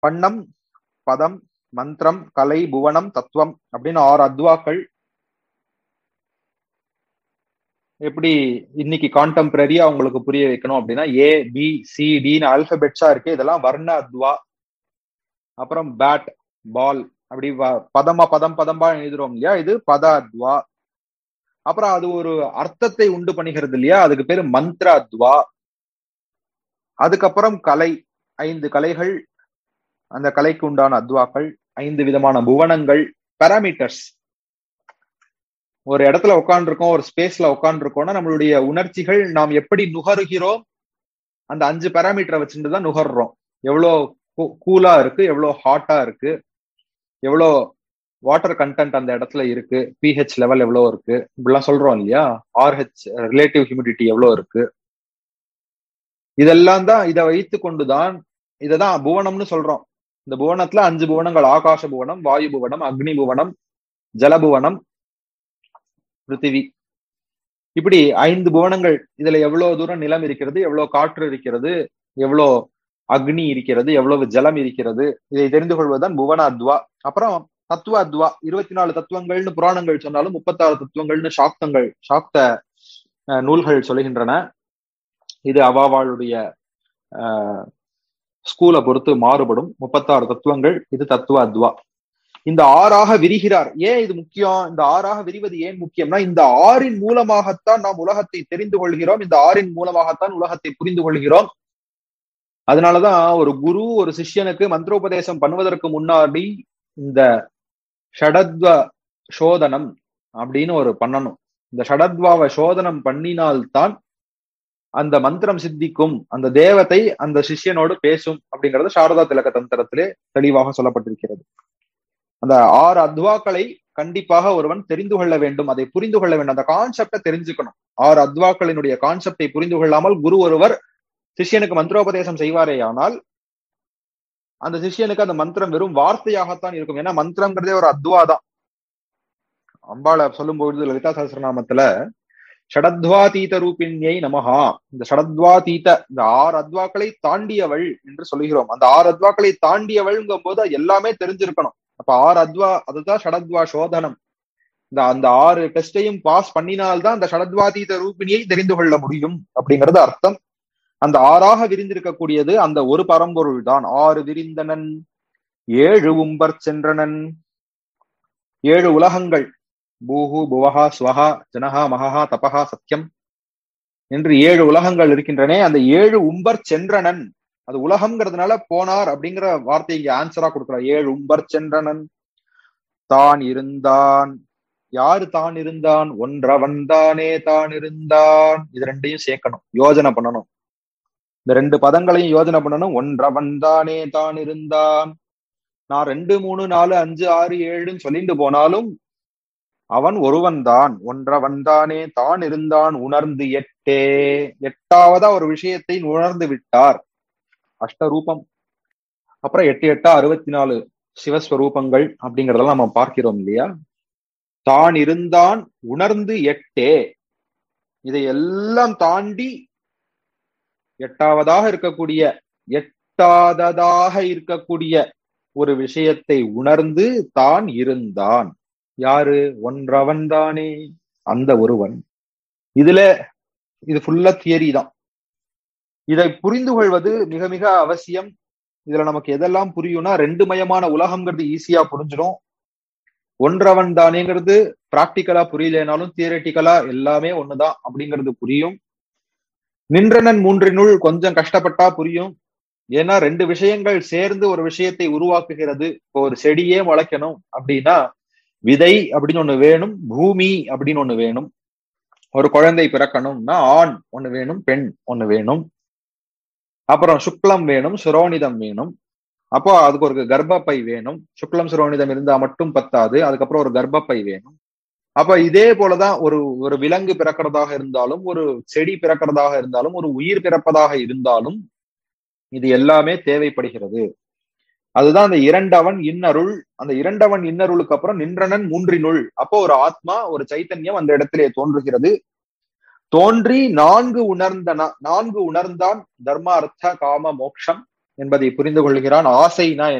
பண்ணம் பதம் மந்திரம் கலை புவனம் தத்துவம் அப்படின்னு ஆறு அத்வாக்கள் எப்படி இன்னைக்கு கான்டெம்பரரியா உங்களுக்கு புரிய வைக்கணும் அப்படின்னா ஏ பி சி டின்னு ஆல்பபெட்ஸா இருக்கு இதெல்லாம் வர்ண அத்வா அப்புறம் பேட் பால் அப்படி பதமா பதம் பதம்பா எழுதுறோம் இல்லையா இது பத அத்வா அப்புறம் அது ஒரு அர்த்தத்தை உண்டு பண்ணுகிறது இல்லையா அதுக்கு பேரு மந்திர அத்வா அதுக்கப்புறம் கலை ஐந்து கலைகள் அந்த கலைக்கு உண்டான அத்வாக்கள் ஐந்து விதமான புவனங்கள் பேராமீட்டர்ஸ் ஒரு இடத்துல உட்காந்துருக்கோம் ஒரு ஸ்பேஸ்ல உட்காந்துருக்கோம்னா நம்மளுடைய உணர்ச்சிகள் நாம் எப்படி நுகருகிறோம் அந்த அஞ்சு பேராமீட்டரை வச்சுட்டு தான் நுகர்றோம் எவ்வளோ கூலா இருக்கு எவ்வளோ ஹாட்டா இருக்கு எவ்வளோ வாட்டர் கண்டென்ட் அந்த இடத்துல இருக்கு பிஹெச் லெவல் எவ்வளோ இருக்கு இப்படிலாம் சொல்றோம் இல்லையா ஆர்ஹெச் ரிலேட்டிவ் ஹியூமிடிட்டி எவ்வளோ இருக்கு இதெல்லாம் தான் இதை வைத்து கொண்டுதான் இததான் புவனம்னு சொல்றோம் இந்த புவனத்துல அஞ்சு புவனங்கள் ஆகாச புவனம் வாயு புவனம் அக்னி புவனம் ஜலபுவனம் பிருத்திவி இப்படி ஐந்து புவனங்கள் இதுல எவ்வளவு தூரம் நிலம் இருக்கிறது எவ்வளவு காற்று இருக்கிறது எவ்வளோ அக்னி இருக்கிறது எவ்வளவு ஜலம் இருக்கிறது இதை தெரிந்து கொள்வதுதான் புவன அத்வா அப்புறம் தத்துவ அத்வா இருபத்தி நாலு தத்துவங்கள்னு புராணங்கள் சொன்னாலும் முப்பத்தாறு தத்துவங்கள்னு சாக்தங்கள் சாக்த நூல்கள் சொல்லுகின்றன இது அவாவாளுடைய ஸ்கூலை பொறுத்து மாறுபடும் முப்பத்தாறு தத்துவங்கள் இது தத்துவ அத்வா இந்த ஆறாக விரிகிறார் ஏன் இது முக்கியம் இந்த ஆறாக விரிவது ஏன் முக்கியம்னா இந்த ஆறின் மூலமாகத்தான் நாம் உலகத்தை தெரிந்து கொள்கிறோம் இந்த ஆறின் மூலமாகத்தான் உலகத்தை புரிந்து கொள்கிறோம் அதனாலதான் ஒரு குரு ஒரு சிஷ்யனுக்கு மந்திரோபதேசம் பண்ணுவதற்கு முன்னாடி இந்த ஷடத்வ சோதனம் அப்படின்னு ஒரு பண்ணணும் இந்த ஷடத்வாவை சோதனம் பண்ணினால்தான் அந்த மந்திரம் சித்திக்கும் அந்த தேவத்தை அந்த சிஷ்யனோடு பேசும் அப்படிங்கிறது சாரதா திலக தந்திரத்திலே தெளிவாக சொல்லப்பட்டிருக்கிறது அந்த ஆறு அத்வாக்களை கண்டிப்பாக ஒருவன் தெரிந்து கொள்ள வேண்டும் அதை புரிந்து கொள்ள வேண்டும் அந்த கான்செப்டை தெரிஞ்சுக்கணும் ஆறு அத்வாக்களினுடைய கான்செப்டை புரிந்து கொள்ளாமல் குரு ஒருவர் சிஷ்யனுக்கு மந்திரோபதேசம் செய்வாரே ஆனால் அந்த சிஷ்யனுக்கு அந்த மந்திரம் வெறும் வார்த்தையாகத்தான் இருக்கும் ஏன்னா மந்திரங்கிறதே ஒரு அத்வா தான் அம்பாளை சொல்லும் பொழுது லலிதா சஹசிரநாமத்துல ஷடத்வாதீத ரூபிணியை நமஹா இந்த ஷடத்வாதீத இந்த ஆறு அத்வாக்களை தாண்டியவள் என்று சொல்லுகிறோம் அந்த ஆறு அத்வாக்களை தாண்டியவள்ங்கும் போது எல்லாமே தெரிஞ்சிருக்கணும் அப்ப ஆறு அத்வா அதுதான் ஷடத்வா சோதனம் இந்த அந்த ஆறு டெஸ்டையும் பாஸ் பண்ணினால்தான் அந்த ஷடத்வாதீத ரூபிணியை தெரிந்து கொள்ள முடியும் அப்படிங்கிறது அர்த்தம் அந்த ஆறாக விரிந்திருக்கக்கூடியது அந்த ஒரு பரம்பொருள் தான் ஆறு விரிந்தனன் ஏழு உம்பர் சென்றனன் ஏழு உலகங்கள் பூஹு புவஹா ஸ்வஹா ஜனஹா மகஹா தபஹா சத்தியம் என்று ஏழு உலகங்கள் இருக்கின்றனே அந்த ஏழு உம்பர் சென்றனன் அது உலகம்ங்கிறதுனால போனார் அப்படிங்கிற வார்த்தை இங்க ஆன்சரா கொடுக்கிறார் ஏழு உம்பர் சென்றனன் தான் இருந்தான் யாரு தான் இருந்தான் ஒன்றவன் தானே தான் இருந்தான் இது ரெண்டையும் சேர்க்கணும் யோஜனை பண்ணணும் இந்த ரெண்டு பதங்களையும் யோஜனை பண்ணணும் ஒன்றவன் தானே தான் இருந்தான் நான் ரெண்டு மூணு நாலு அஞ்சு ஆறு ஏழுன்னு சொல்லிட்டு போனாலும் அவன் ஒருவன் தான் ஒன்றவன் தானே தான் இருந்தான் உணர்ந்து எட்டே எட்டாவதா ஒரு விஷயத்தை உணர்ந்து விட்டார் அஷ்டரூபம் அப்புறம் எட்டு எட்டா அறுபத்தி நாலு சிவஸ்வரூபங்கள் அப்படிங்கறதெல்லாம் நம்ம பார்க்கிறோம் இல்லையா தான் இருந்தான் உணர்ந்து எட்டே இதை எல்லாம் தாண்டி எட்டாவதாக இருக்கக்கூடிய எட்டாததாக இருக்கக்கூடிய ஒரு விஷயத்தை உணர்ந்து தான் இருந்தான் யாரு ஒன்றவன் தானே அந்த ஒருவன் இதுல இது ஃபுல்லா தியரி தான் இதை புரிந்து கொள்வது மிக மிக அவசியம் இதுல நமக்கு எதெல்லாம் புரியும்னா ரெண்டு மயமான உலகம்ங்கிறது ஈஸியா புரிஞ்சிடும் ஒன்றவன் தானேங்கிறது பிராக்டிக்கலா புரியலனாலும் தியரட்டிக்கலா எல்லாமே ஒண்ணுதான் அப்படிங்கிறது புரியும் நின்றனன் மூன்றினுள் கொஞ்சம் கஷ்டப்பட்டா புரியும் ஏன்னா ரெண்டு விஷயங்கள் சேர்ந்து ஒரு விஷயத்தை உருவாக்குகிறது இப்போ ஒரு செடியே முளைக்கணும் அப்படின்னா விதை அப்படின்னு ஒண்ணு வேணும் பூமி அப்படின்னு ஒண்ணு வேணும் ஒரு குழந்தை பிறக்கணும்னா ஆண் ஒண்ணு வேணும் பெண் ஒண்ணு வேணும் அப்புறம் சுக்லம் வேணும் சுரோனிதம் வேணும் அப்போ அதுக்கு ஒரு கர்ப்பப்பை வேணும் சுக்லம் சுரோனிதம் இருந்தா மட்டும் பத்தாது அதுக்கப்புறம் ஒரு கர்ப்பப்பை வேணும் அப்ப இதே போலதான் ஒரு ஒரு விலங்கு பிறக்கிறதாக இருந்தாலும் ஒரு செடி பிறக்கிறதாக இருந்தாலும் ஒரு உயிர் பிறப்பதாக இருந்தாலும் இது எல்லாமே தேவைப்படுகிறது அதுதான் அந்த இரண்டவன் இன்னருள் அந்த இரண்டவன் இன்னருளுக்கு அப்புறம் நின்றனன் மூன்றினுள் அப்போ ஒரு ஆத்மா ஒரு சைத்தன்யம் அந்த இடத்திலே தோன்றுகிறது தோன்றி நான்கு உணர்ந்தன நான்கு உணர்ந்தான் தர்ம அர்த்த காம மோக்ஷம் என்பதை புரிந்து கொள்கிறான் ஆசைனா